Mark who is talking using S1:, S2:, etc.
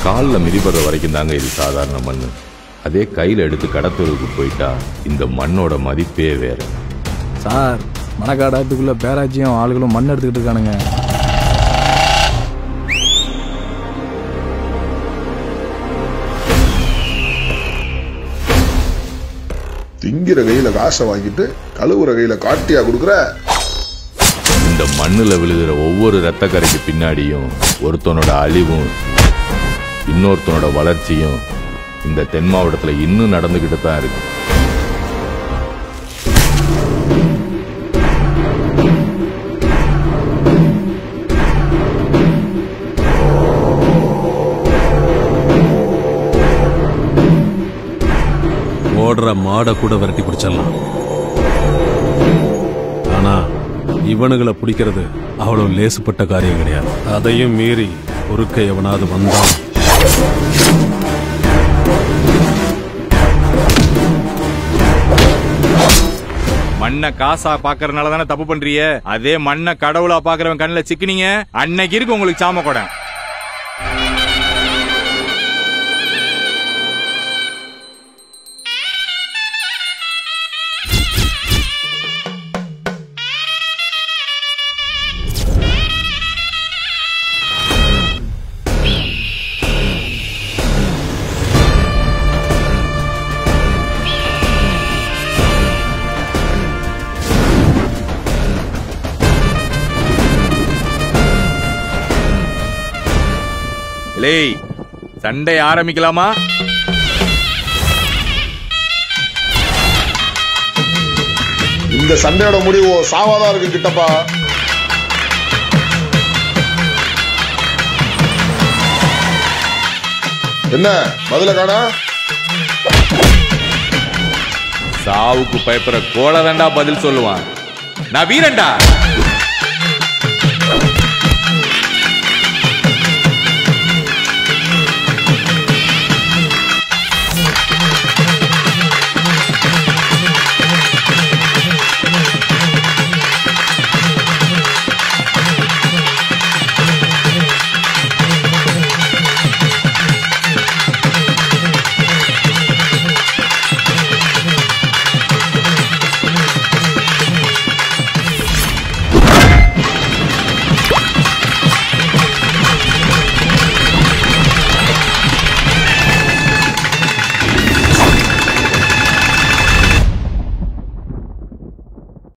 S1: காலில் மிதிப்படுற வரைக்கும் தாங்க இது சாதாரண மண் அதே கையில் எடுத்து கடத்தூருக்கு போயிட்டா இந்த மண்ணோட மதிப்பே வேற
S2: சார் மணக்காடாத்துக்குள்ள பேராஜியும் ஆளுகளும் மண் எடுத்துக்கிட்டு இருக்கானுங்க
S3: திங்கிற கையில காசை வாங்கிட்டு கழுவுற கையில காட்டியா கொடுக்குற
S1: இந்த மண்ணில் விழுகிற ஒவ்வொரு ரத்த கரைக்கு பின்னாடியும் ஒருத்தனோட அழிவும் இன்னொருத்தனோட வளர்ச்சியும் இந்த தென் மாவட்டத்தில் இன்னும் நடந்துக்கிட்டு தான் இருக்கு
S4: ஓடுற மாடை கூட விரட்டி பிடிச்சிடலாம் ஆனா இவனுங்களை பிடிக்கிறது அவ்வளவு லேசுப்பட்ட காரியம் கிடையாது அதையும் மீறி ஒருக்க எவனாவது வந்தான்
S5: மண்ணை காசா பாக்குறதுனால தானே தப்பு பண்றீங்க அதே மண்ணை கடவுளா பாக்குறவன் கண்ணுல சிக்கினீங்க அன்னைக்கு இருக்கு உங்களுக்கு சாம கொடை லேய் சண்டை ஆரம்பிக்கலாமா
S3: இந்த சண்டையோட முடிவு சாவாதான் இருக்கு கிட்டப்பா என்ன பதில காணா
S5: சாவுக்கு பயப்படுற கோலதாண்டா பதில் சொல்லுவான் நான் வீரன்டா